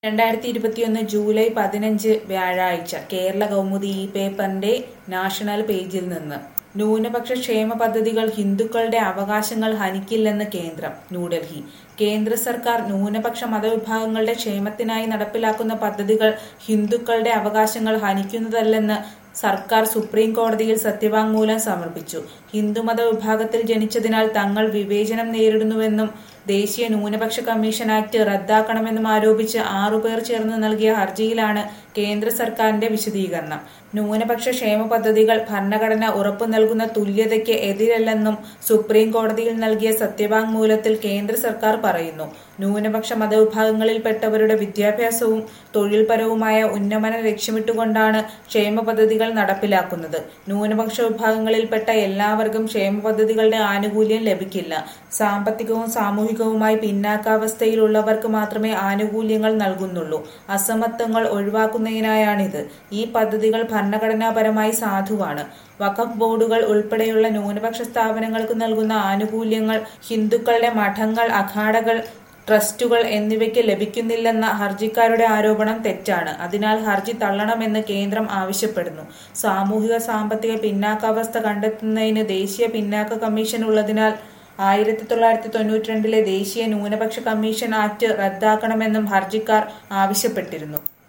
രണ്ടായിരത്തി ഇരുപത്തിയൊന്ന് ജൂലൈ പതിനഞ്ച് വ്യാഴാഴ്ച കേരള കൗമുദി ഈ പേപ്പറിന്റെ നാഷണൽ പേജിൽ നിന്ന് ന്യൂനപക്ഷ ക്ഷേമ പദ്ധതികൾ ഹിന്ദുക്കളുടെ അവകാശങ്ങൾ ഹനിക്കില്ലെന്ന് കേന്ദ്രം ന്യൂഡൽഹി കേന്ദ്ര സർക്കാർ ന്യൂനപക്ഷ മതവിഭാഗങ്ങളുടെ ക്ഷേമത്തിനായി നടപ്പിലാക്കുന്ന പദ്ധതികൾ ഹിന്ദുക്കളുടെ അവകാശങ്ങൾ ഹനിക്കുന്നതല്ലെന്ന് സർക്കാർ സുപ്രീം കോടതിയിൽ സത്യവാങ്മൂലം സമർപ്പിച്ചു ഹിന്ദുമത വിഭാഗത്തിൽ ജനിച്ചതിനാൽ തങ്ങൾ വിവേചനം നേരിടുന്നുവെന്നും ദേശീയ ന്യൂനപക്ഷ കമ്മീഷൻ ആക്ട് റദ്ദാക്കണമെന്നും ആരോപിച്ച് ആറുപേർ ചേർന്ന് നൽകിയ ഹർജിയിലാണ് കേന്ദ്ര സർക്കാരിന്റെ വിശദീകരണം ന്യൂനപക്ഷ ക്ഷേമ പദ്ധതികൾ ഭരണഘടന ഉറപ്പു നൽകുന്ന തുല്യതയ്ക്ക് എതിരല്ലെന്നും സുപ്രീം കോടതിയിൽ നൽകിയ സത്യവാങ്മൂലത്തിൽ കേന്ദ്ര സർക്കാർ പറയുന്നു ന്യൂനപക്ഷ മതവിഭാഗങ്ങളിൽപ്പെട്ടവരുടെ വിദ്യാഭ്യാസവും തൊഴിൽപരവുമായ ഉന്നമനം ലക്ഷ്യമിട്ടുകൊണ്ടാണ് ക്ഷേമ പദ്ധതികൾ നടപ്പിലാക്കുന്നത് ന്യൂനപക്ഷ വിഭാഗങ്ങളിൽപ്പെട്ട എല്ലാവർക്കും ക്ഷേമ പദ്ധതികളുടെ ആനുകൂല്യം ലഭിക്കില്ല സാമ്പത്തികവും സാമൂഹികവുമായി പിന്നാക്കാവസ്ഥയിലുള്ളവർക്ക് മാത്രമേ ആനുകൂല്യങ്ങൾ നൽകുന്നുള്ളൂ അസമത്വങ്ങൾ ഒഴിവാക്കുന്നതിനായാണിത് ഈ പദ്ധതികൾ ഭരണഘടനാപരമായി സാധുവാണ് വഖഫ് ബോർഡുകൾ ഉൾപ്പെടെയുള്ള ന്യൂനപക്ഷ സ്ഥാപനങ്ങൾക്ക് നൽകുന്ന ആനുകൂല്യങ്ങൾ ഹിന്ദുക്കളുടെ മഠങ്ങൾ അഖാഡകൾ ട്രസ്റ്റുകൾ എന്നിവയ്ക്ക് ലഭിക്കുന്നില്ലെന്ന ഹർജിക്കാരുടെ ആരോപണം തെറ്റാണ് അതിനാൽ ഹർജി തള്ളണമെന്ന് കേന്ദ്രം ആവശ്യപ്പെടുന്നു സാമൂഹിക സാമ്പത്തിക പിന്നാക്കാവസ്ഥ കണ്ടെത്തുന്നതിന് ദേശീയ പിന്നാക്ക കമ്മീഷൻ ഉള്ളതിനാൽ ആയിരത്തി തൊള്ളായിരത്തി തൊണ്ണൂറ്റി രണ്ടിലെ ദേശീയ ന്യൂനപക്ഷ കമ്മീഷൻ ആക്ട് റദ്ദാക്കണമെന്നും ഹർജിക്കാർ ആവശ്യപ്പെട്ടിരുന്നു